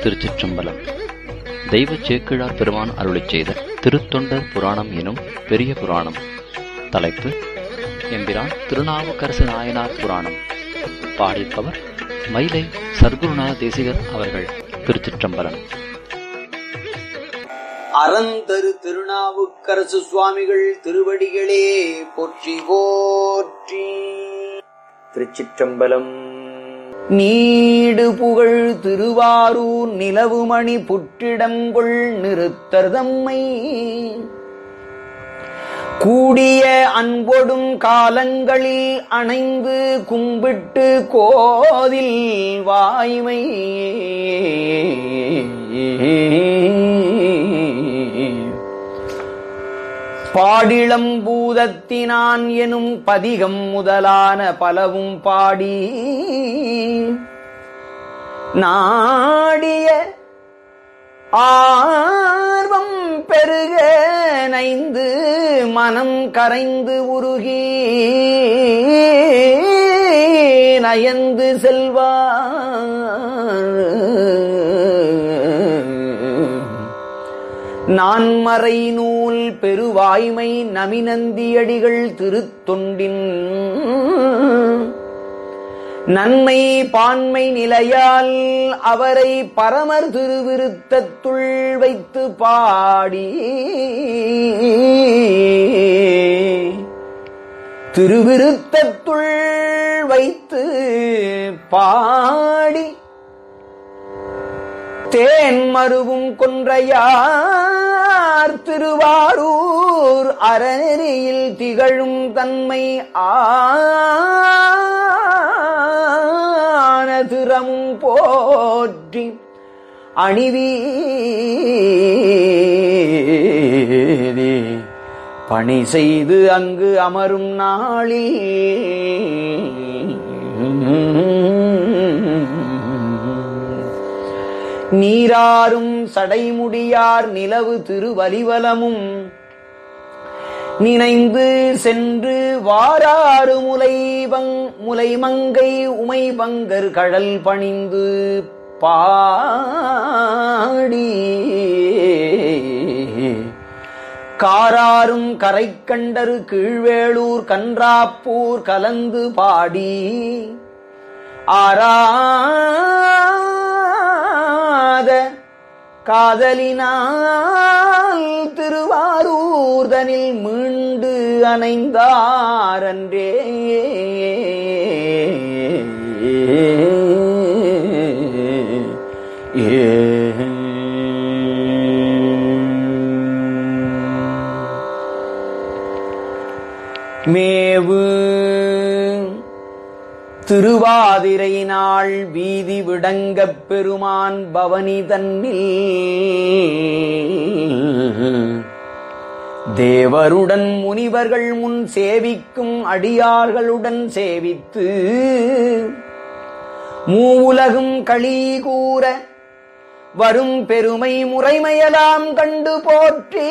திருச்சிற்றம்பலம் தெய்வ சேக்கிழார் பெருமான் அருளிச் செய்த திருத்தொண்டர் புராணம் எனும் பெரிய புராணம் தலைப்பு எம்பிரான் திருநாவுக்கரசு நாயனார் புராணம் பாடிப்பவர் மயிலை சர்க்குருநாத தேசிகர் அவர்கள் திருச்சிற்றம்பலம் அறந்தரு திருநாவுக்கரசு சுவாமிகள் திருவடிகளே போற்றி போற்றி திருச்சிற்றம்பலம் நீடு புகழ் திருவாரூர் நிலவுமணி புற்றிடங்கொள் நிறுத்தர்தம்மை கூடிய அன்பொடும் காலங்களில் அணைந்து கும்பிட்டு கோதில் வாய்மை பாடிளம்பூதத்தினான் எனும் பதிகம் முதலான பலவும் பாடி நாடிய ஆர்வம் பெருக நைந்து மனம் கரைந்து உருகி நயந்து செல்வார் நான்மறை நூல் பெருவாய்மை நமினந்தியடிகள் திருத்தொண்டின் நன்மை பான்மை நிலையால் அவரை பரமர் திருவிருத்தத்துள் வைத்து பாடி திருவிருத்தத்துள் வைத்து பாடி தேன் மருவும் கொன்றையார் திருவாரூர் அறநெறியில் திகழும் தன்மை ஆனதிரமும் போற்றி அணிவீதி பணி செய்து அங்கு அமரும் நாளில் நீராறும் சடைமுடியார் நிலவு திருவலிவலமும் நினைந்து சென்று வாராறு முலைவங் முலைமங்கை உமைபங்கர் கடல் பணிந்து பாடி காராரும் கரைக்கண்டரு கீழ்வேளூர் கன்றாப்பூர் கலந்து பாடி ஆராத காதலினால் திருவாரூர்தனில் மீண்டு அணைந்தாரன்றே மேவு திருவாதிரை நாள் வீதி விடங்கப் பெருமான் பவனி தன்னில் தேவருடன் முனிவர்கள் முன் சேவிக்கும் அடியார்களுடன் சேவித்து மூவுலகும் களி கூற வரும் பெருமை முறைமையெல்லாம் கண்டு போற்றி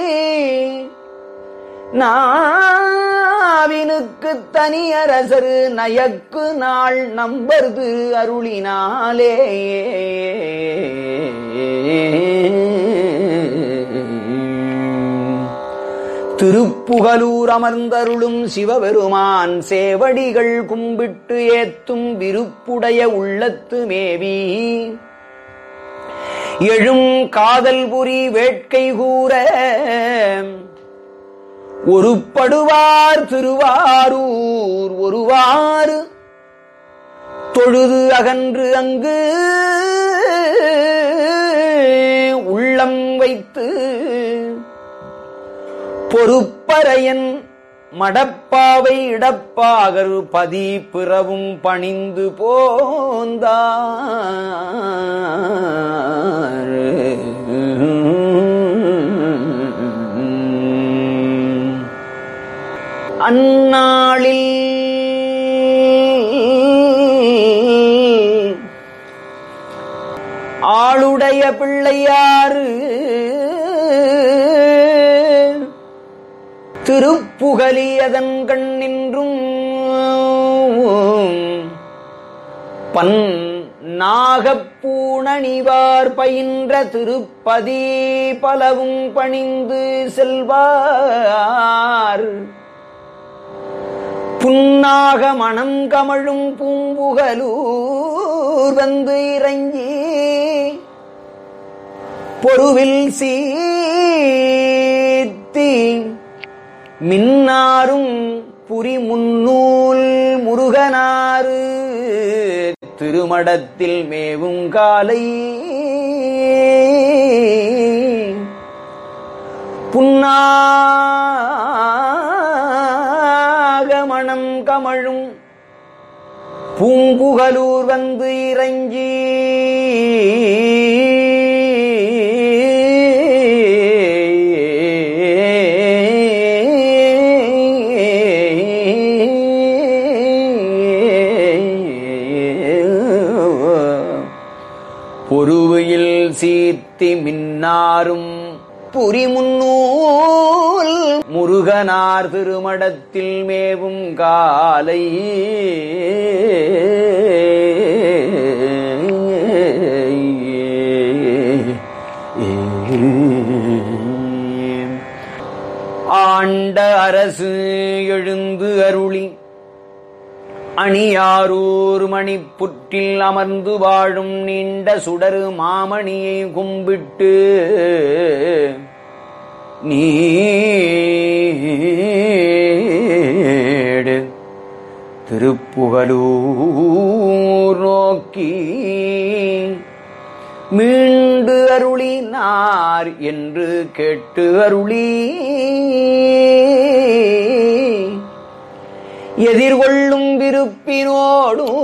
நாவினுக்கு தனியரசரு நயக்கு நாள் நம்பர்து அருளினாலே திருப்புகலூர் அமர்ந்தருளும் சிவபெருமான் சேவடிகள் கும்பிட்டு ஏத்தும் விருப்புடைய உள்ளத்து மேவி எழும் காதல் புரி வேட்கை கூற ஒருப்படுவார் திருவாரூர் ஒருவாறு தொழுது அகன்று அங்கு உள்ளம் வைத்து பொறுப்பறையன் மடப்பாவை இடப்பாகர் பதி பிறவும் பணிந்து போந்தார் அந்நாளில் ஆளுடைய பிள்ளையாறு திருப்புகலியதன் கண்ணின்றும் பன் நாகப்பூணணிவார் பயின்ற திருப்பதி பலவும் பணிந்து செல்வார் புன்னாக மணம் கமழும் பூம்புகலூர் வந்து இறங்கி பொருவில் சீத்தி மின்னாரும் புரி முன்னூல் முருகனாறு திருமடத்தில் மேவும் காலை புன்னாகமணம் கமழும் பூம்புகலூர் வந்து இறங்கி பொருவையில் சீத்தி மின்னாரும் புரிமுன்னூல் முருகனார் திருமடத்தில் மேவும் காலை ஆண்ட அரசு எழுந்து அருளி அணியாரூர் மணிப்புற்றில் அமர்ந்து வாழும் நீண்ட சுடரு மாமணியை கும்பிட்டு நீடு திருப்புகலூர் நோக்கி மீண்டு அருளினார் என்று கேட்டு அருளி எதிர்கொள்ளும் விருப்பினோடும்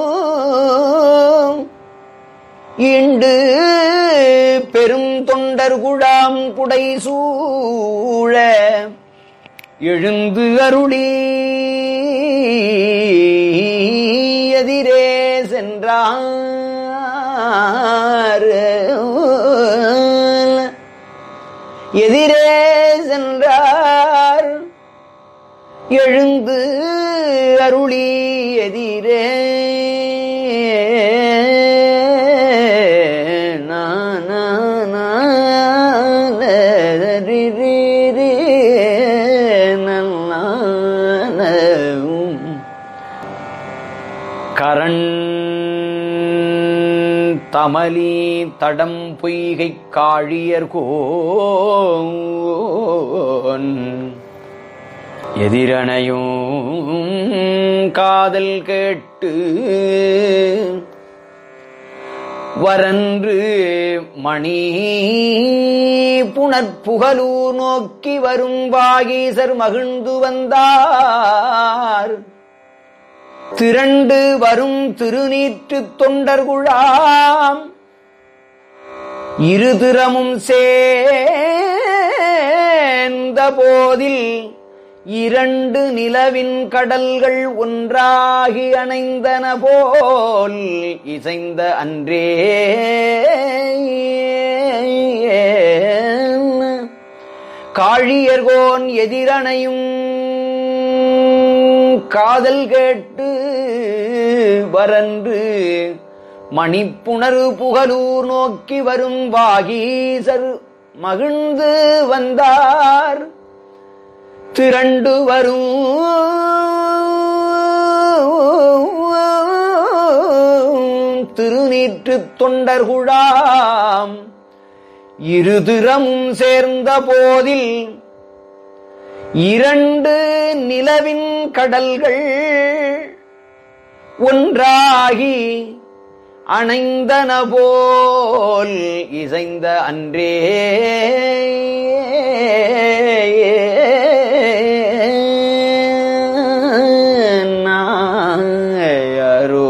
இண்டு பெரும் தொண்டர் குழாம் புடை சூழ எழுந்து அருளி எதிரே சென்றார் எதிரே சென்றார் எழுந்து அருளி எதிரே கரண் தமலி தடம் பொய்கை காழியர் கோன் எதிரணையும் காதல் கேட்டு வரன்று மணி புனற்புகலூர் நோக்கி வரும் வாகீசர் மகிழ்ந்து வந்தார் திரண்டு வரும் திருநீற்று தொண்டர் குழாம் இருதிறமும் சேர்ந்த போதில் இரண்டு நிலவின் கடல்கள் ஒன்றாகி அணைந்தன போல் இசைந்த அன்றே காழியர்கோன் எதிரணையும் காதல் கேட்டு வரன்று மணிப்புணரு புகலூர் நோக்கி வரும் வாகீசர் மகிழ்ந்து வந்தார் திரண்டு வரும் திருநீற்று தொண்டர் குழாம் இருதிறமும் சேர்ந்த போதில் இரண்டு நிலவின் கடல்கள் ஒன்றாகி அணைந்தன போல் இசைந்த அன்றே நாயரோ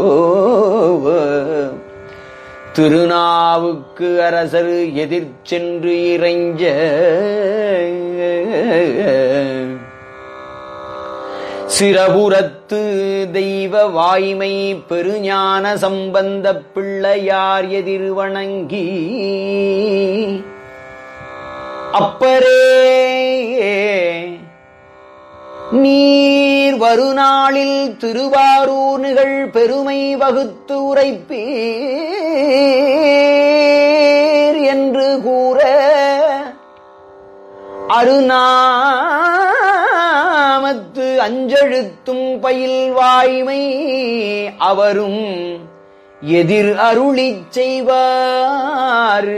திருநாவுக்கு அரசர் எதிர் சென்று இறைஞ்ச சிறபுரத்து தெய்வ வாய்மை பெருஞான சம்பந்த பிள்ளையார் எதிர் வணங்கி அப்பரே நீர் வருநாளில் திருவாரூர் நிகழ் பெருமை வகுத்து உரைப்பீர் என்று கூற அருநாமத்து அஞ்செழுத்தும் பயில் வாய்மை அவரும் எதிர் அருளிச் செய்வார்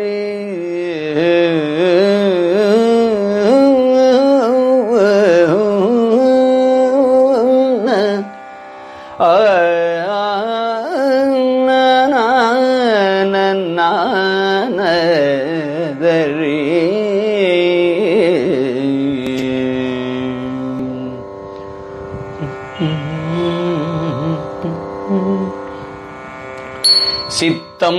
சித்தம்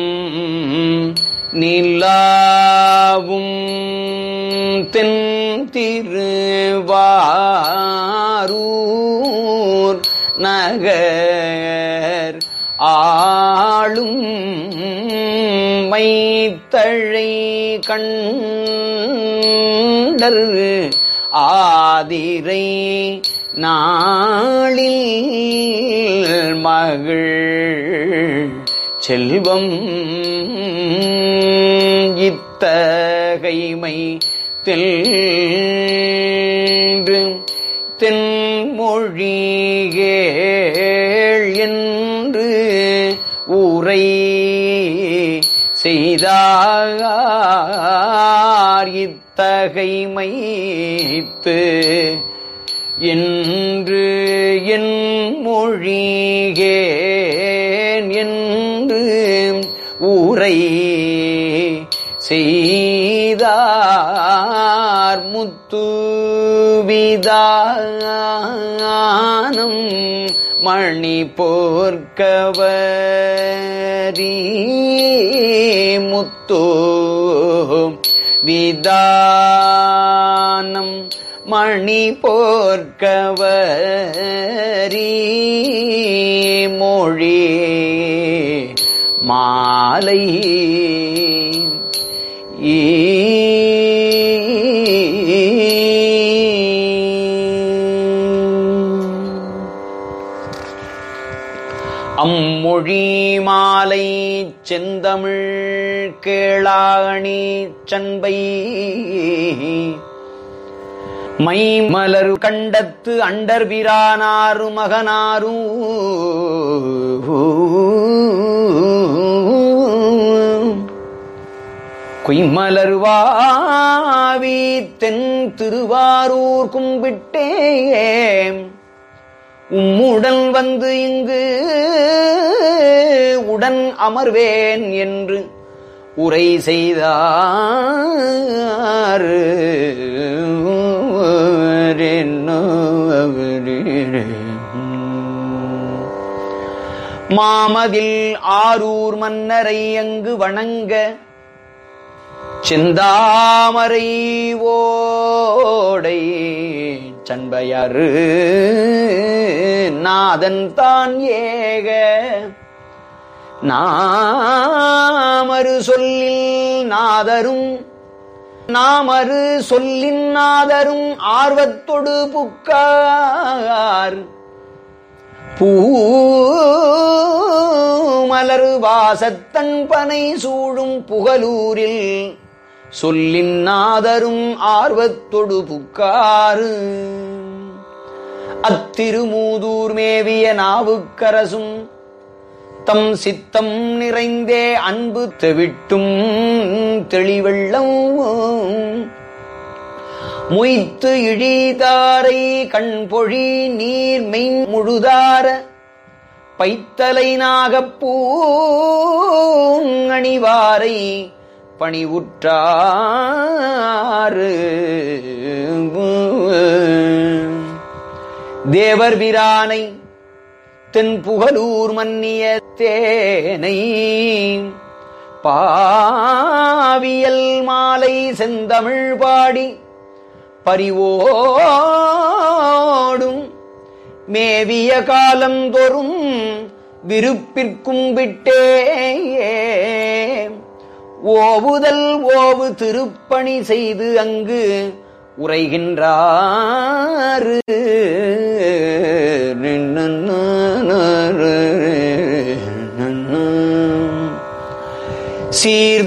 நிலாவும் தென் திருவாரூர் நகர் ஆளும் மைத்தழை கண்டர் ஆதிரை நாளில் மகள் செல்வம் இத்தகைமை தென்று தென்மொழிகேள் என்று உரை செய்தார் இத்தகைமைத்து என்று என் மொழிகேன் என்று ஊரை செய்தார் முத்துவிதானம் மணி போர்க்கவரி முத்து விதானம் மணி போர்க்கவரி மொழி மாலை அம்மொழி மாலை செந்தமிழ் கேளாணி சண்பை மைமலரு கண்டத்து அண்டர் பிரானாரு மகனாரு குய்மலர்வாவி தென் திருவாரூர் கும்பிட்டே உம்முடன் வந்து இங்கு உடன் அமர்வேன் என்று உரை செய்தார் மாமதில் ஆரூர் மன்னரை அங்கு வணங்க செந்தாமரை ஓடை சண்பையாறு நாதன் தான் ஏக நாமரு சொல்லில் நாதரும் நாமரு சொல்லின் நாதரும் ஆர்வத்தொடு புக்கார் பூமலர் வாசத்தன் பனை சூழும் புகலூரில் சொல்லின் நாதரும் ஆர்வத்தொடு புக்காறு அத்திருமூதூர் மேவிய நாவுக்கரசும் தம் சித்தம் நிறைந்தே அன்பு தெவிட்டும் தெளிவெள்ளம் முய்த்து இழிதாரை கண்பொழி நீர் மெய் முழுதார பைத்தலை நாகப்பூங்கணிவாரை பணிவுற்றாறு தேவர் பிரானை தென் புகழூர் மன்னிய தேனை பாவியல் மாலை செந்தமிழ் பாடி பரிவோடும் மேவிய காலம் தோறும் விருப்பிற்கும் விட்டே ஓவுதல் ஓவு திருப்பணி செய்து அங்கு உரைகின்றாரு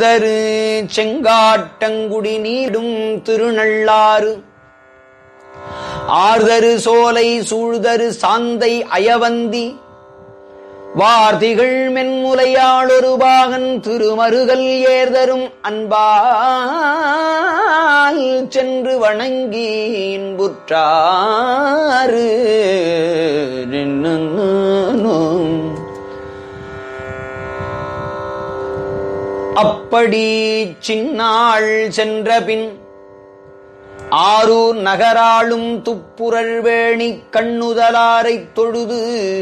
சூழ்தரு செங்காட்டங்குடி நீடும் திருநள்ளாறு ஆர்தரு சோலை சூழ்தரு சாந்தை அயவந்தி வார்த்திகள் மென்முலையாளொரு பாகன் திருமருகல் ஏர்தரும் அன்பால் சென்று வணங்கி இன்புற்றாறு அப்படி சின்னாள் சென்றபின் ஆரூர் நகராளும் துப்புரல் வேணி கண்ணுதலாரைத் தொழுது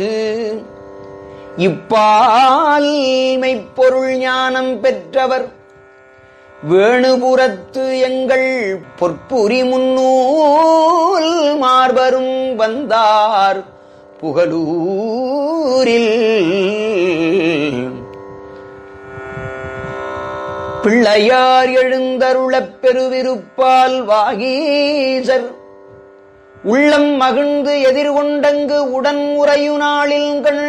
இப்பால் மெய்ப்பொருள் ஞானம் பெற்றவர் வேணுபுரத்து எங்கள் பொற்புரி முன்னூல் மார்பரும் வந்தார் புகழூரில் பிள்ளையார் எழுந்தருளப் பெருவிருப்பால் வாகீசர் உள்ளம் மகிழ்ந்து எதிர்கொண்டங்கு உடன் உறையு நாளில் கண்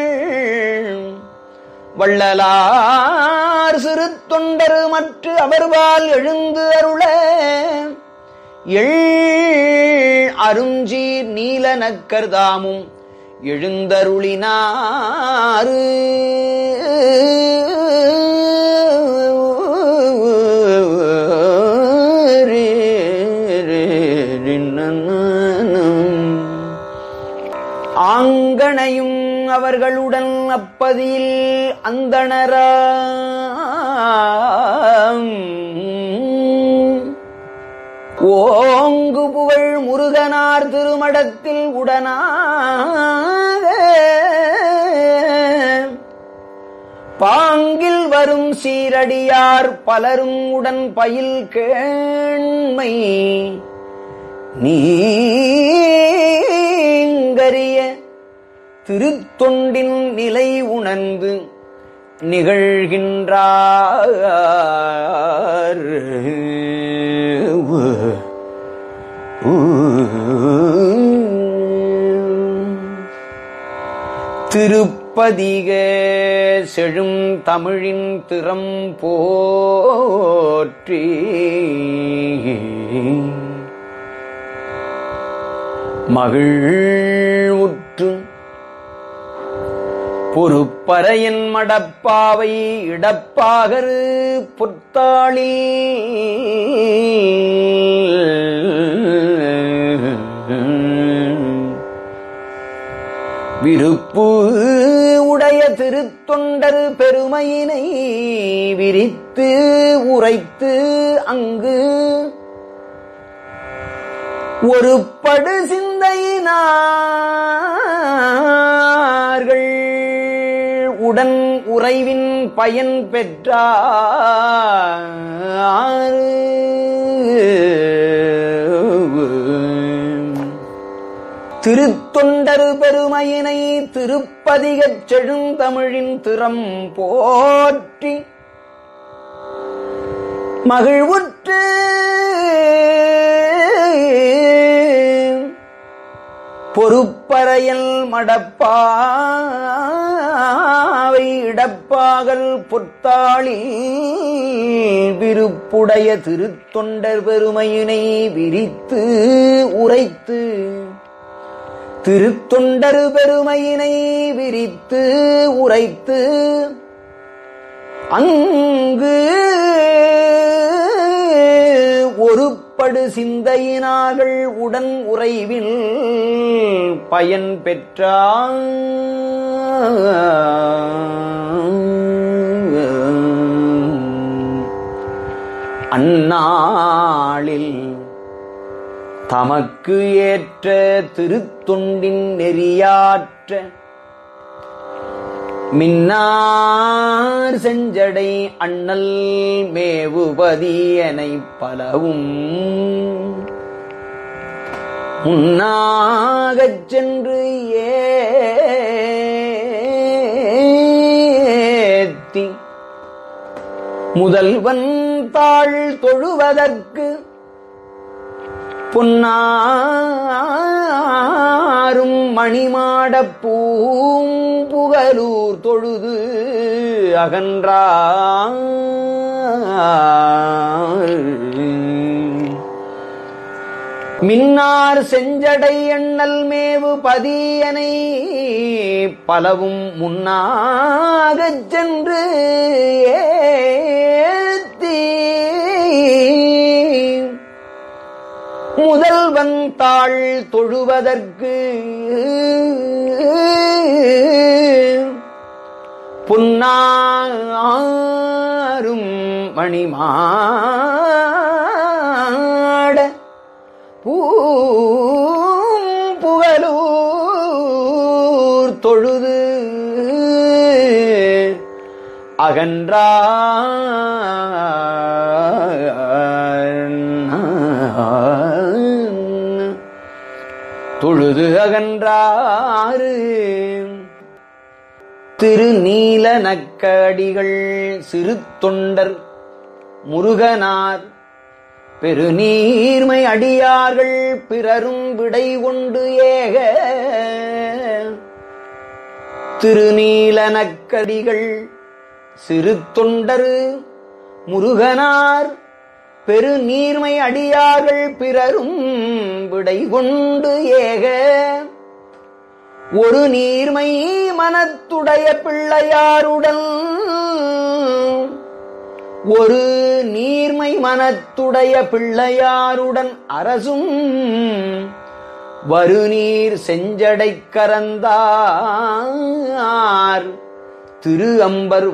வள்ளலார் சிறு தொண்டரு மற்ற அவர்பால் எழுந்து அருள எள் அருஞ்சீர் நீல நக்கர்தாமும் எழுந்தருளினாறு ஆங்கனையும் அவர்களுடன் அப்பதியில் அந்தணரா ஓங்கு புகழ் முருகனார் திருமடத்தில் உடனாக பாங்கில் வரும் சீரடியார் பலரும் உடன் பயில் கேண்மை நீங்கரிய திருத்தொண்டின் நிலை உணர்ந்து நிகழ்கின்றார் திருப்பதிக செழும் தமிழின் திறம் போற்றி மகிழ்வுற்று பொறுப்பறையின் மடப்பாவை இடப்பாகரு புத்தாளி விருப்பு உடைய திருத்தொண்டர் பெருமையினை விரித்து உரைத்து அங்கு ஒரு படு சிந்தையினார்கள் உடன் உறைவின் பயன் பெற்றார் திருத்தொண்டரு பெருமையினை திருப்பதிகச் செழுந்தமிழின் திறம் போற்றி மகிழ்வுற்று பொறுப்பறையல் மடப்பாவை இடப்பாகல் பொத்தாளி விருப்புடைய திருத்தொண்டர் பெருமையினை விரித்து உரைத்து திருத்தொண்டர் பெருமையினை விரித்து உரைத்து அங்கு ஒருபடு சிந்தையினார்கள் உடன் உறைவில் பயன் பெற்றார் அந்நாளில் தமக்கு ஏற்ற திருத்தொண்டின் நெறியாற்ற மின்னார் செஞ்சடை அண்ணல் மேவுபதியனை பலவும் முன்னாகச் சென்று ஏத்தி முதல்வன் தாழ் தொழுவதற்கு பொன்னா ஆறும் மணிமாடப் பூம்புகலூர் தொழுது அகன்றார் மின்னார் செஞ்சடை எண்ணல் மேவு பதியனை பலவும் முன்னாகச் சென்று ஏத்தி முதல்வன் தாள் தொழுவதற்கு புன்னாரும் மணிமாட பூம்புகலூர் தொழுது அகன்றார் தொழுது அகன்றாறு திருநீல நக்கடிகள் சிறு தொண்டர் முருகனார் பெருநீர்மை அடியார்கள் பிறரும் விடை கொண்டு ஏக திருநீலனக்கடிகள் சிறு தொண்டர் முருகனார் பெருநீர்மை அடியார்கள் பிறரும் விடை கொண்டு ஏக ஒரு நீர்மை மனத்துடைய பிள்ளையாருடன் ஒரு நீர்மை மனத்துடைய பிள்ளையாருடன் அரசும் வருநீர் செஞ்சடை கரந்தார் திரு அம்பர்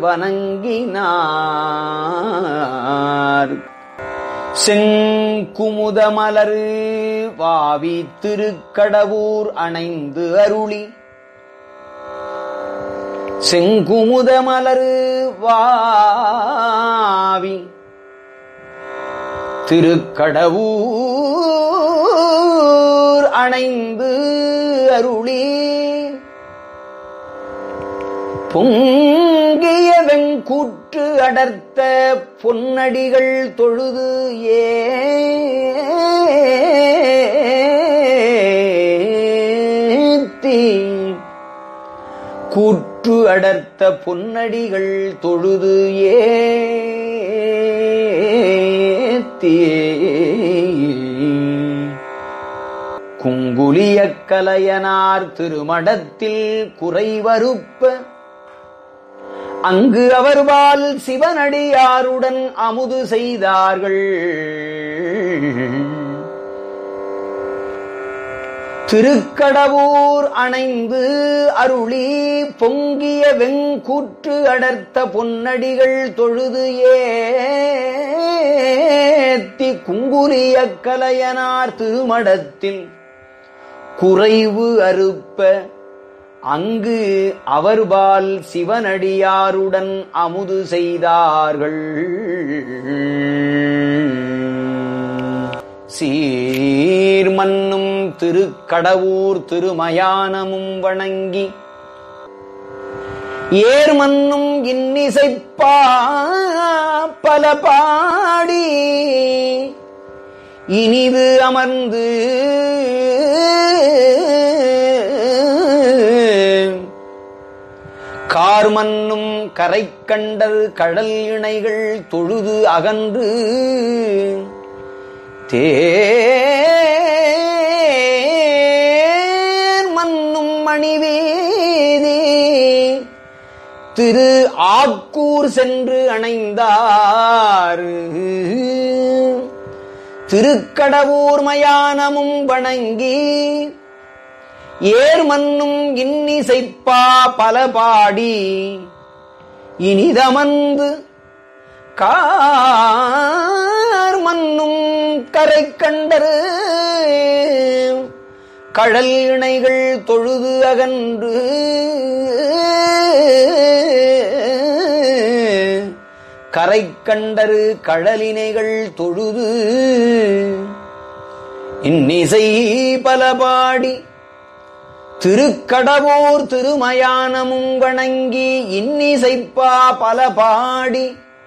வணங்கினார் செங்குமுத மலரு வாவி திருக்கடவூர் அணைந்து அருளி செங்குமுத மலரு வாவி திருக்கடவூர் அணைந்து அருளி பொங்கிய வெங்கூற்று அடர்த்த பொன்னடிகள் தொழுது ஏத்தி கூற்று அடர்த்த பொன்னடிகள் தொழுது ஏத்தி குங்குலிய கலையனார் திருமடத்தில் குறைவருப்ப அங்கு அவர்வால் சிவனடியாருடன் அமுது செய்தார்கள் திருக்கடவூர் அணைந்து அருளி பொங்கிய வெங்கூற்று அடர்த்த பொன்னடிகள் தொழுது ஏத்தி குங்குலிய கலையனார் திருமடத்தில் குறைவு அறுப்ப அங்கு அவர்பால் சிவனடியாருடன் அமுது செய்தார்கள் சீர்மன்னும் திருக்கடவூர் திருமயானமும் வணங்கி ஏர்மன்னும் இன்னிசைப்பா பல பாடி இனிது அமர்ந்து கார்மன்னும் கரை கண்டல் கடல் இணைகள் தொழுது அகன்று தேர் மன்னும் மணிவீதி திரு ஆக்கூர் சென்று அணைந்தார் திருக்கடவூர் மயானமும் வணங்கி ஏர் மன்னும் இன்னிசைப்பா பல பாடி இனிதமந்து கார் மன்னும் கரை கண்டரு கடல் இணைகள் தொழுது அகன்று கரை கண்டரு கடலினைகள் தொழுது இன்னிசை பல பாடி திருக்கடவூர் திருமயானமும் வணங்கி இன்னிசைப்பா பல பாடி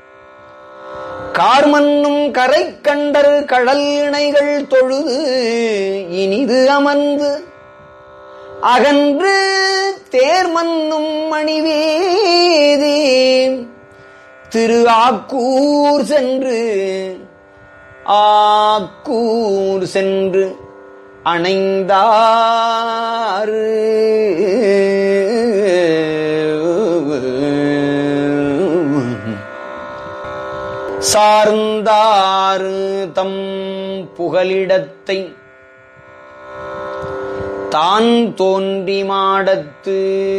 கார்மன்னும் கரை கண்டர் கடல் இணைகள் தொழுது இனிது அமர்ந்து அகன்று தேர்மன்னும் மணிவேதி திரு ஆக்கூர் சென்று ஆக்கூர் சென்று அணைந்தாறு சார்ந்தாறு தம் புகலிடத்தை தான் தோன்றி மாடத்து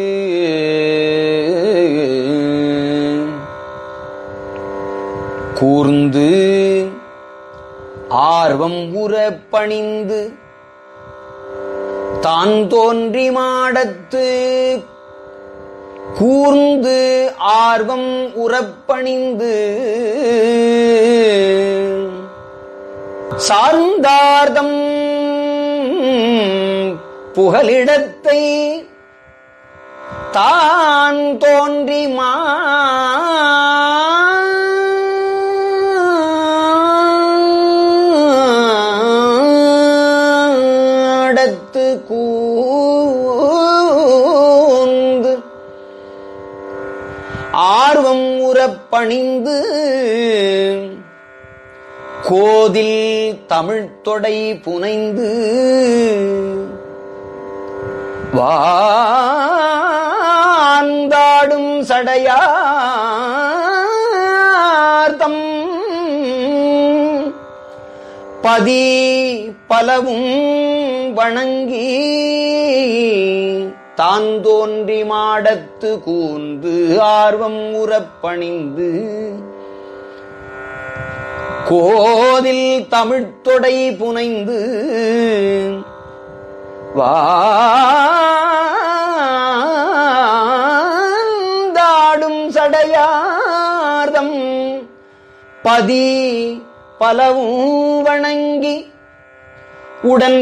கூர்ந்து ஆர்வம் உற பணிந்து தான் தோன்றி மாடத்து கூர்ந்து ஆர்வம் உறப்பணிந்து சார்ந்தார்தம் புகலிடத்தை தான் தோன்றி மாடத்து கூந்து ஆர்வம் உறப்பணிந்து கோதில் தமிழ்த்தொடை புனைந்து வாந்தாடும் சடையார்த்தம் பதி பலவும் வணங்கி தான் தோன்றி மாடத்து கூந்து ஆர்வம் உறப்பணிந்து கோதில் தமிழ்த்தொடை புனைந்து வாந்தாடும் சடையார்தம் பதி பலவும் வணங்கி உடன்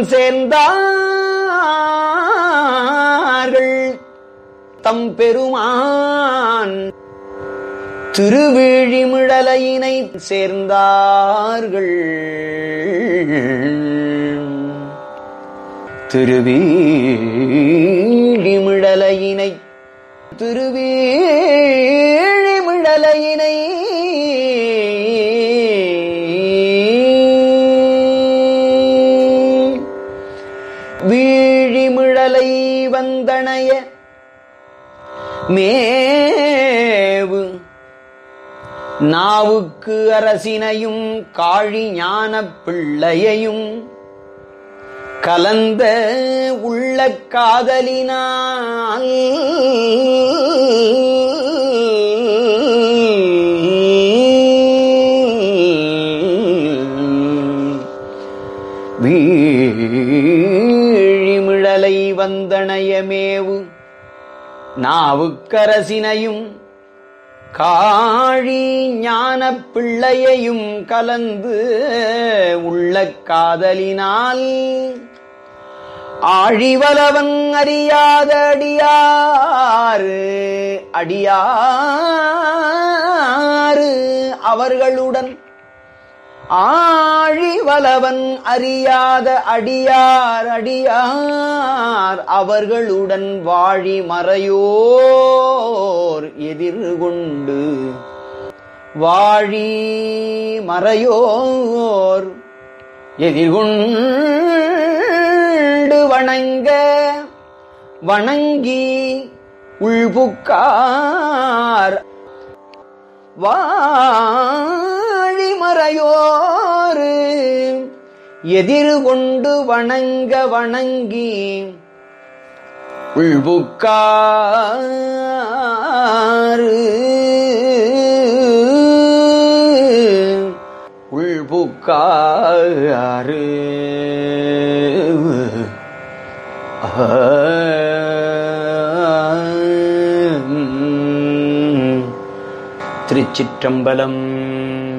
சேர்ந்தார்கள் தம் பெருமான் திருவிழிமிழலையினை சேர்ந்தார்கள் திருவீழிமிழலையினை திருவீழிமிழலையினை வீழிமிழலை வந்தணைய மேவு நாவுக்கு அரசினையும் காழி ஞானப் பிள்ளையையும் கலந்த உள்ள காதலினால் வீழிமிழலை வந்தணையமேவு நாவுக்கரசினையும் காழி ஞானப் பிள்ளையையும் கலந்து உள்ள காதலினால் ஆழிவலவன் அறியாத அடியாறு அடியாறு அவர்களுடன் ஆழிவலவன் அறியாத அடியார் அடியார் அவர்களுடன் வாழி மறையோர் எதிர்கொண்டு வாழி மறையோர் எதிர்கொண்டு வணங்க வணங்கி உள்புக்கார் வாழிமறையோரு எதிர்கொண்டு வணங்க வணங்கி உள்புக்காரு உள்புக்காரு திருச்சிற்றம்பலம்